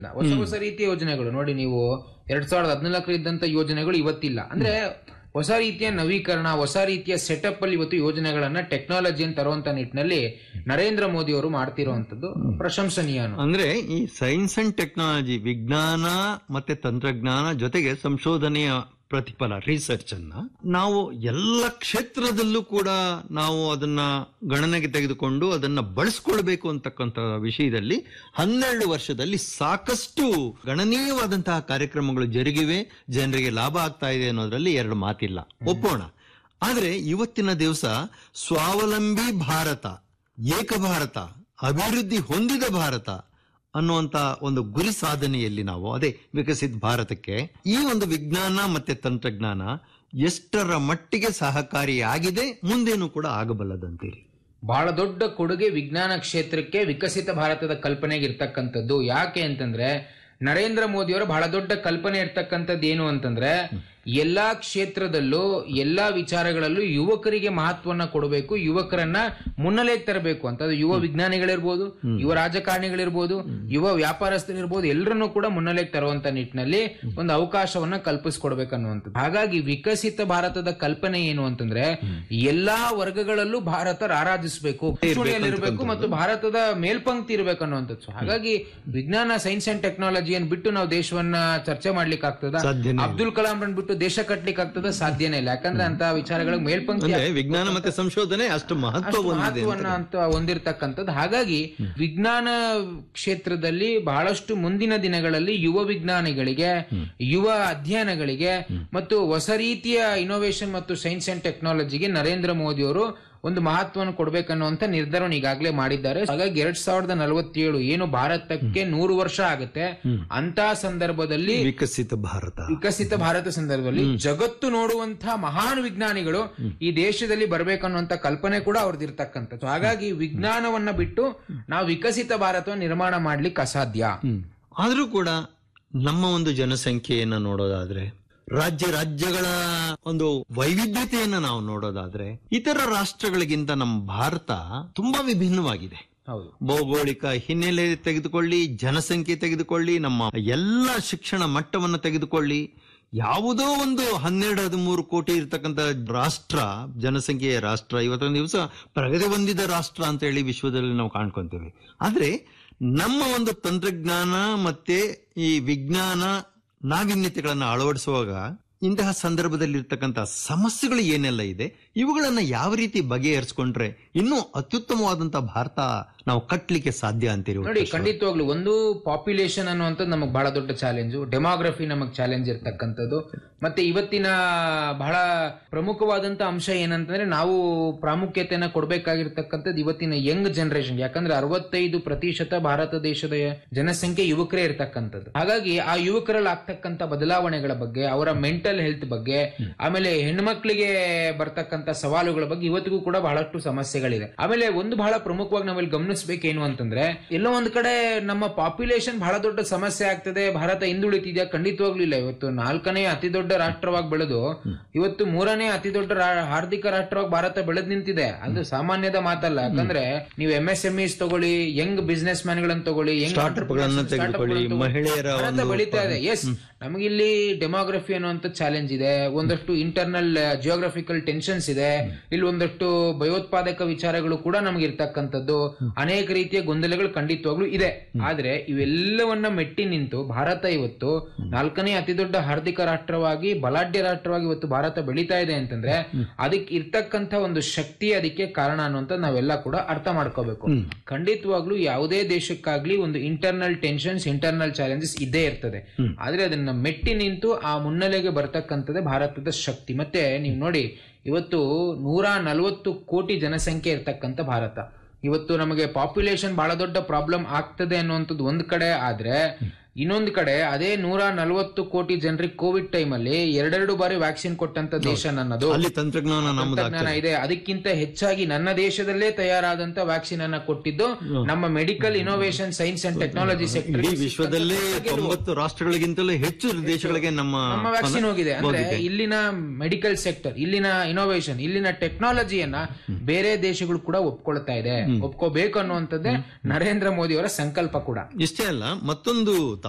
ಹೊಸ ಹೊಸ ರೀತಿಯ ಯೋಜನೆಗಳು ನೋಡಿ ನೀವು ಎರಡ್ ಸಾವಿರದ ಹದಿನಾಲ್ಕರ ಇದ್ದಂತ ಯೋಜನೆಗಳು ಇವತ್ತಿಲ್ಲ ಅಂದ್ರೆ ಹೊಸ ರೀತಿಯ ನವೀಕರಣ ಹೊಸ ರೀತಿಯ ಸೆಟಪ್ ಅಲ್ಲಿ ಇವತ್ತು ಯೋಜನೆಗಳನ್ನ ಟೆಕ್ನಾಲಜಿಯನ್ನು ತರುವಂತ ನಿಟ್ಟಿನಲ್ಲಿ ನರೇಂದ್ರ ಮೋದಿ ಅವರು ಮಾಡ್ತಿರುವಂತದ್ದು ಪ್ರಶಂಸನೀಯ ಅನ್ನೋದು. ಅಂದ್ರೆ ಈ ಸೈನ್ಸ್ ಅಂಡ್ ಟೆಕ್ನಾಲಜಿ ವಿಜ್ಞಾನ ಮತ್ತೆ ತಂತ್ರಜ್ಞಾನ ಜೊತೆಗೆ ಸಂಶೋಧನೆಯ ಪ್ರತಿಫಲ ರಿಸರ್ಚ್ ಅನ್ನ ನಾವು ಎಲ್ಲ ಕ್ಷೇತ್ರದಲ್ಲೂ ಕೂಡ ನಾವು ಅದನ್ನ ಗಣನೆಗೆ ತೆಗೆದುಕೊಂಡು ಅದನ್ನ ಬಳಸ್ಕೊಳ್ಬೇಕು ಅಂತಕ್ಕಂಥ ವಿಷಯದಲ್ಲಿ ಹನ್ನೆರಡು ವರ್ಷದಲ್ಲಿ ಸಾಕಷ್ಟು ಗಣನೀಯವಾದಂತಹ ಕಾರ್ಯಕ್ರಮಗಳು ಜರುಗಿವೆ ಜನರಿಗೆ ಲಾಭ ಆಗ್ತಾ ಇದೆ ಅನ್ನೋದ್ರಲ್ಲಿ ಎರಡು ಮಾತಿಲ್ಲ ಒಪ್ಪೋಣ ಆದ್ರೆ ಇವತ್ತಿನ ದಿವಸ ಸ್ವಾವಲಂಬಿ ಭಾರತ ಏಕ ಭಾರತ ಅಭಿವೃದ್ಧಿ ಹೊಂದಿದ ಭಾರತ ಅನ್ನುವಂತ ಒಂದು ಗುರಿ ಸಾಧನೆಯಲ್ಲಿ ನಾವು ಅದೇ ವಿಕಸಿತ ಭಾರತಕ್ಕೆ ಈ ಒಂದು ವಿಜ್ಞಾನ ಮತ್ತೆ ತಂತ್ರಜ್ಞಾನ ಎಷ್ಟರ ಮಟ್ಟಿಗೆ ಸಹಕಾರಿಯಾಗಿದೆ ಮುಂದೇನು ಕೂಡ ಆಗಬಲ್ಲದಂತೀರಿ ಬಹಳ ದೊಡ್ಡ ಕೊಡುಗೆ ವಿಜ್ಞಾನ ಕ್ಷೇತ್ರಕ್ಕೆ ವಿಕಸಿತ ಭಾರತದ ಕಲ್ಪನೆಗೆ ಇರ್ತಕ್ಕಂಥದ್ದು ಯಾಕೆ ಅಂತಂದ್ರೆ ನರೇಂದ್ರ ಮೋದಿಯವರ ಬಹಳ ದೊಡ್ಡ ಕಲ್ಪನೆ ಇರ್ತಕ್ಕಂಥದ್ದು ಏನು ಅಂತಂದ್ರೆ ಎಲ್ಲಾ ಕ್ಷೇತ್ರದಲ್ಲೂ ಎಲ್ಲಾ ವಿಚಾರಗಳಲ್ಲೂ ಯುವಕರಿಗೆ ಮಹತ್ವನ ಕೊಡಬೇಕು ಯುವಕರನ್ನ ಮುನ್ನೆಲೆಗೆ ತರಬೇಕು ಅಂತ ಅದು ಯುವ ವಿಜ್ಞಾನಿಗಳಿರ್ಬೋದು ಯುವ ರಾಜಕಾರಣಿಗಳಿರ್ಬೋದು ಯುವ ವ್ಯಾಪಾರಸ್ಥರಿರ್ಬೋದು ಎಲ್ಲರನ್ನೂ ಕೂಡ ಮುನ್ನೆಲೆಗೆ ತರುವಂತ ನಿಟ್ಟಿನಲ್ಲಿ ಒಂದು ಅವಕಾಶವನ್ನ ಕಲ್ಪಿಸ್ಕೊಡ್ಬೇಕನ್ನುವಂಥದ್ದು ಹಾಗಾಗಿ ವಿಕಸಿತ ಭಾರತದ ಕಲ್ಪನೆ ಏನು ಅಂತಂದ್ರೆ ಎಲ್ಲಾ ವರ್ಗಗಳಲ್ಲೂ ಭಾರತ ರಾರಾಜಿಸಬೇಕು ಇರಬೇಕು ಮತ್ತು ಭಾರತದ ಮೇಲ್ಪಂಕ್ತಿ ಇರಬೇಕು ಅನ್ನುವಂಥದ್ದು So ಹಾಗಾಗಿ ವಿಜ್ಞಾನ ಸೈನ್ಸ್ ಅಂಡ್ ಟೆಕ್ನಾಲಜಿಯನ್ನು ಬಿಟ್ಟು ನಾವು ದೇಶವನ್ನ ಚರ್ಚೆ ಮಾಡ್ಲಿಕ್ಕೆ ಆಗ್ತದ ಸಾಧ್ಯನೇ ಅಬ್ದುಲ್ ಕಲಾಂ ರನ್ ಬಿಟ್ಟು ದೇಶ ಕಟ್ಲಿಕ್ಕೆ ಆಗ್ತದ ಸಾಧ್ಯನೇ ಇಲ್ಲ ಯಾಕಂದ್ರೆ ಅಂತ ವಿಚಾರಗಳಿಗೆ ಮೇಲ್ಪಂಕ್ತಿ ಅಂದ್ರೆ ವಿಜ್ಞಾನ ಮತ್ತೆ ಸಂಶೋಧನೆ ಅಷ್ಟು ಮಹತ್ವ ಅಷ್ಟು ಹೊಂದಿದೆ ಮಹತ್ವವನ್ನ ಅಂತ ಹೊಂದಿರತಕ್ಕಂಥದ್ದು ಹಾಗಾಗಿ ವಿಜ್ಞಾನ ಕ್ಷೇತ್ರದಲ್ಲಿ ಬಹಳಷ್ಟು ಮುಂದಿನ ದಿನಗಳಲ್ಲಿ ಯುವ ವಿಜ್ಞಾನಿಗಳಿಗೆ ಯುವ ಅಧ್ಯಯನಗಳಿಗೆ ಮತ್ತು ಹೊಸ ರೀತಿಯ ಇನೋವೇಷನ್ ಮತ್ತು ಸೈನ್ಸ್ ಅಂಡ್ ಟೆಕ್ನಾಲಜಿಗೆ ನರೇಂದ್ರ ಮೋದಿ ಅವರು ಒಂದು ಮಹತ್ವವನ್ನು ಕೊಡ್ಬೇಕನ್ನುವಂತ ನಿರ್ಧಾರವನ್ನು ಈಗಾಗಲೇ ಮಾಡಿದ್ದಾರೆ ಹಾಗಾಗಿ ಎರಡ್ ಸಾವಿರದ ನಲವತ್ತೇಳು ಏನು ಭಾರತಕ್ಕೆ ನೂರು ವರ್ಷ ಆಗುತ್ತೆ ಅಂತ ಸಂದರ್ಭದಲ್ಲಿ ವಿಕಸಿತ ಭಾರತ ವಿಕಸಿತ ಭಾರತ ಸಂದರ್ಭದಲ್ಲಿ ಜಗತ್ತು ನೋಡುವಂತಹ ಮಹಾನ್ ವಿಜ್ಞಾನಿಗಳು ಈ ದೇಶದಲ್ಲಿ ಬರ್ಬೇಕನ್ನುವಂತ ಕಲ್ಪನೆ ಕೂಡ ಅವ್ರದ್ದು ಇರ್ತಕ್ಕಂಥದ್ದು ಹಾಗಾಗಿ ವಿಜ್ಞಾನವನ್ನ ಬಿಟ್ಟು ನಾವು ವಿಕಸಿತ ಭಾರತವನ್ನು ನಿರ್ಮಾಣ ಮಾಡ್ಲಿಕ್ಕೆ ಅಸಾಧ್ಯ ಆದ್ರೂ ಕೂಡ ನಮ್ಮ ಒಂದು ಜನಸಂಖ್ಯೆಯನ್ನ ನೋಡೋದಾದ್ರೆ ರಾಜ್ಯ ರಾಜ್ಯಗಳ ಒಂದು ವೈವಿಧ್ಯತೆಯನ್ನ ನಾವು ನೋಡೋದಾದ್ರೆ ಇತರ ರಾಷ್ಟ್ರಗಳಿಗಿಂತ ನಮ್ಮ ಭಾರತ ತುಂಬಾ ವಿಭಿನ್ನವಾಗಿದೆ ಹೌದು ಭೌಗೋಳಿಕ ಹಿನ್ನೆಲೆ ತೆಗೆದುಕೊಳ್ಳಿ ಜನಸಂಖ್ಯೆ ತೆಗೆದುಕೊಳ್ಳಿ ನಮ್ಮ ಎಲ್ಲ ಶಿಕ್ಷಣ ಮಟ್ಟವನ್ನು ತೆಗೆದುಕೊಳ್ಳಿ ಯಾವುದೋ ಒಂದು ಹನ್ನೆರಡು ಹದಿಮೂರು ಕೋಟಿ ಇರತಕ್ಕಂತ ರಾಷ್ಟ್ರ ಜನಸಂಖ್ಯೆಯ ರಾಷ್ಟ್ರ ಇವತ್ತೊಂದು ದಿವಸ ಪ್ರಗತಿ ಹೊಂದಿದ ರಾಷ್ಟ್ರ ಅಂತ ಹೇಳಿ ವಿಶ್ವದಲ್ಲಿ ನಾವು ಕಾಣ್ಕೊಂತೇವೆ ಆದ್ರೆ ನಮ್ಮ ಒಂದು ತಂತ್ರಜ್ಞಾನ ಮತ್ತೆ ಈ ವಿಜ್ಞಾನ ನಾವೀನ್ಯತೆಗಳನ್ನ ಅಳವಡಿಸುವಾಗ ಇಂತಹ ಸಂದರ್ಭದಲ್ಲಿ ಇರ್ತಕ್ಕಂಥ ಸಮಸ್ಯೆಗಳು ಏನೆಲ್ಲ ಇದೆ ಇವುಗಳನ್ನ ಯಾವ ರೀತಿ ಬಗೆಹರಿಸ್ಕೊಂಡ್ರೆ ಇನ್ನೂ ಅತ್ಯುತ್ತಮವಾದಂತಹ ಭಾರತ ನಾವು ಕಟ್ಲಿಕ್ಕೆ ಸಾಧ್ಯ ಅಂತೀರಿ ನೋಡಿ ಖಂಡಿತವಾಗ್ಲು ಒಂದು ಪಾಪ್ಯುಲೇಷನ್ ಅನ್ನುವಂಥದ್ದು ನಮಗೆ ಬಹಳ ದೊಡ್ಡ ಚಾಲೆಂಜು ಡೆಮೋಗ್ರಫಿ ನಮಗೆ ಚಾಲೆಂಜ್ ಇರ್ತಕ್ಕಂಥದ್ದು ಮತ್ತೆ ಇವತ್ತಿನ ಬಹಳ ಪ್ರಮುಖವಾದಂತ ಅಂಶ ಏನಂತಂದ್ರೆ ನಾವು ಪ್ರಾಮುಖ್ಯತೆಯನ್ನ ಕೊಡ್ಬೇಕಾಗಿರ್ತಕ್ಕಂಥದ್ದು ಇವತ್ತಿನ ಯಂಗ್ ಜನರೇಷನ್ ಯಾಕಂದ್ರೆ ಅರವತ್ತೈದು ಪ್ರತಿಶತ ಭಾರತ ದೇಶದ ಜನಸಂಖ್ಯೆ ಯುವಕರೇ ಇರ್ತಕ್ಕಂಥದ್ದು ಹಾಗಾಗಿ ಆ ಯುವಕರಲ್ಲಿ ಆಗ್ತಕ್ಕಂಥ ಬದಲಾವಣೆಗಳ ಬಗ್ಗೆ ಅವರ ಮೆಂಟಲ್ ಹೆಲ್ತ್ ಬಗ್ಗೆ ಆಮೇಲೆ ಹೆಣ್ಮಕ್ಳಿಗೆ ಬರ್ತಕ್ಕಂಥ ಸವಾಲುಗಳ ಬಗ್ಗೆ ಇವತ್ತಿಗೂ ಕೂಡ ಬಹಳಷ್ಟು ಸಮಸ್ಯೆಗಳಿದೆ ಆಮೇಲೆ ಒಂದು ಬಹಳ ಪ್ರಮುಖವಾಗಿ ನಾವಿಲ್ಲಿ ಗಮನಿಸಬೇಕೇನು ಅಂತಂದ್ರೆ ಎಲ್ಲೋ ಒಂದ್ ಕಡೆ ನಮ್ಮ ಪಾಪ್ಯುಲೇಷನ್ ಬಹಳ ದೊಡ್ಡ ಸಮಸ್ಯೆ ಆಗ್ತದೆ ಭಾರತ ಹಿಂದುಳಿತಿದ್ಯಾ ಖಂಡಿತವಾಗ್ಲೂ ಇಲ್ಲ ಇವತ್ತು ನಾಲ್ಕನೇ ಅತಿ ದೊಡ್ಡ ರಾಷ್ಟ್ರವಾಗಿ ಬೆಳೆದು ಇವತ್ತು ಮೂರನೇ ಅತಿ ದೊಡ್ಡ ರಾ- ಆರ್ಥಿಕ ರಾಷ್ಟ್ರವಾಗಿ ಭಾರತ ಬೆಳೆದ್ ನಿಂತಿದೆ ಅದು ಸಾಮಾನ್ಯದ ಮಾತಲ್ಲ ಯಾಕಂದ್ರೆ ನೀವು ಎಂ ಎಸ್ ಎಂ ಇಸ್ ತಗೊಳ್ಳಿ ಯಂಗ್ ಬಿಸ್ನೆಸ್ ಮ್ಯಾನ್ ಗಳನ್ನ ತಗೊಳ್ಳಿ ಯಂಗ್ Startup ಗಳನ್ನ ತೆಗೆದುಕೊಳ್ಳಿ, ಮಹಿಳೆಯರ ಒಂದು ಬೆಳೀತಾ ಇದೆ ಎಸ್ ನಮಗಿಲ್ಲಿ ಡೆಮೋಗ್ರಫಿ ಅನ್ನುವಂತ ಚಾಲೆಂಜ್ ಇದೆ ಒಂದಷ್ಟು ಇಂಟರ್ನಲ್ ಜಿಯೋಗ್ರಫಿಕಲ್ ಟೆನ್ಷನ್ಸ್ ಇದೆ ಇಲ್ಲಿ ಒಂದಷ್ಟು ಭಯೋತ್ಪಾದಕ ವಿಚಾರಗಳು ಕೂಡ ನಮ್ಗೆ ಇರ್ತಕ್ಕಂಥದ್ದು ಅನೇಕ ರೀತಿಯ ಗೊಂದಲಗಳು ಖಂಡಿತವಾಗ್ಲೂ ಇದೆ ಆದ್ರೆ ಇವೆಲ್ಲವನ್ನ ಮೆಟ್ಟಿ ನಿಂತು ಭಾರತ ಇವತ್ತು ನಾಲ್ಕನೇ ಅತಿ ದೊಡ್ಡ ಆರ್ಥಿಕ ರಾಷ್ಟ್ರವಾಗಿ ಬಲಾಢ್ಯ ರಾಷ್ಟ್ರವಾಗಿ ಇವತ್ತು ಭಾರತ ಬೆಳೀತಾ ಇದೆ ಅಂತಂದ್ರೆ ಅದಕ್ಕೆ ಇರ್ತಕ್ಕಂಥ ಒಂದು ಶಕ್ತಿ ಅದಕ್ಕೆ ಕಾರಣ ಅನ್ನುವಂತ ನಾವೆಲ್ಲ ಕೂಡ ಅರ್ಥ ಮಾಡ್ಕೋಬೇಕು ಖಂಡಿತವಾಗ್ಲೂ ಯಾವುದೇ ದೇಶಕ್ಕಾಗ್ಲಿ ಒಂದು ಇಂಟರ್ನಲ್ ಟೆನ್ಷನ್ಸ್ ಇಂಟರ್ನಲ್ ಚಾಲೆಂಜಸ್ ಇದ್ದೇ ಇರ್ತದೆ ಆದ್ರೆ ಅದನ್ನ ಮೆಟ್ಟಿ ನಿಂತು ಆ ಮುನ್ನೆಲೆಗೆ ಬರ್ತಕ್ಕಂಥದ್ದೇ ಭಾರತದ ಶಕ್ತಿ ಮತ್ತೆ ನೀವು ನೋಡಿ ಇವತ್ತು ನೂರ ನಲವತ್ತು ಕೋಟಿ ಜನಸಂಖ್ಯೆ ಇರ್ತಕ್ಕಂಥ ಭಾರತ ಇವತ್ತು ನಮಗೆ ಪಾಪ್ಯುಲೇಷನ್ ಬಹಳ ದೊಡ್ಡ ಪ್ರಾಬ್ಲಮ್ ಆಗ್ತದೆ ಅನ್ನುವಂಥದ್ದು ಒಂದ್ ಕಡೆ ಆದ್ರೆ ಇನ್ನೊಂದ್ ಕಡೆ ಅದೇ ನೂರ ನಲವತ್ತು ಕೋಟಿ ಜನರಿಗೆ ಕೋವಿಡ್ ಟೈಮ್ ಅಲ್ಲಿ ಎರಡೆರಡು ಬಾರಿ ವ್ಯಾಕ್ಸಿನ್ ಕೊಟ್ಟಂತ ದೇಶ ನನ್ನದು ಅಲ್ಲಿ ತಂತ್ರಜ್ಞಾನ ನಮ್ಮದು ತಂತ್ರಜ್ಞಾನ ಇದೆ ಅದಕ್ಕಿಂತ ಹೆಚ್ಚಾಗಿ ನನ್ನ ದೇಶದಲ್ಲೇ ತಯಾರಾದಂತ ವ್ಯಾಕ್ಸಿನ್ ಅನ್ನ ಕೊಟ್ಟಿದ್ದು ನಮ್ಮ medical innovation science and technology sector ಇಡೀ ವಿಶ್ವದಲ್ಲೇ ತೊಂಬತ್ತು ರಾಷ್ಟ್ರಗಳಿಗಿಂತಲೂ ಹೆಚ್ಚು ದೇಶಗಳಿಗೆ ನಮ್ಮ ನಮ್ಮ ವ್ಯಾಕ್ಸಿನ್ ಹೋಗಿದೆ ಅಂದ್ರೆ ಹೋಗಿದೆ. ಇಲ್ಲಿನ ಮೆಡಿಕಲ್ ಸೆಕ್ಟರ್ ಇಲ್ಲಿನ ಇನೋವೇಷನ್ ಇಲ್ಲಿನ ಟೆಕ್ನಾಲಜಿಯನ್ನ ಬೇರೆ ದೇಶಗಳು ಕೂಡ ಒಪ್ಕೊಳ್ತಾ ಇದೆ ಒಪ್ಕೋಬೇಕು ಅನ್ನುವಂಥದ್ದೇ ನರೇಂದ್ರ ಮೋದಿ ಅವರ ಸಂಕಲ್ಪ ಕೂಡ ಇಷ್ಟೇ ಅಲ್ಲ ಮತ್ತೊಂದು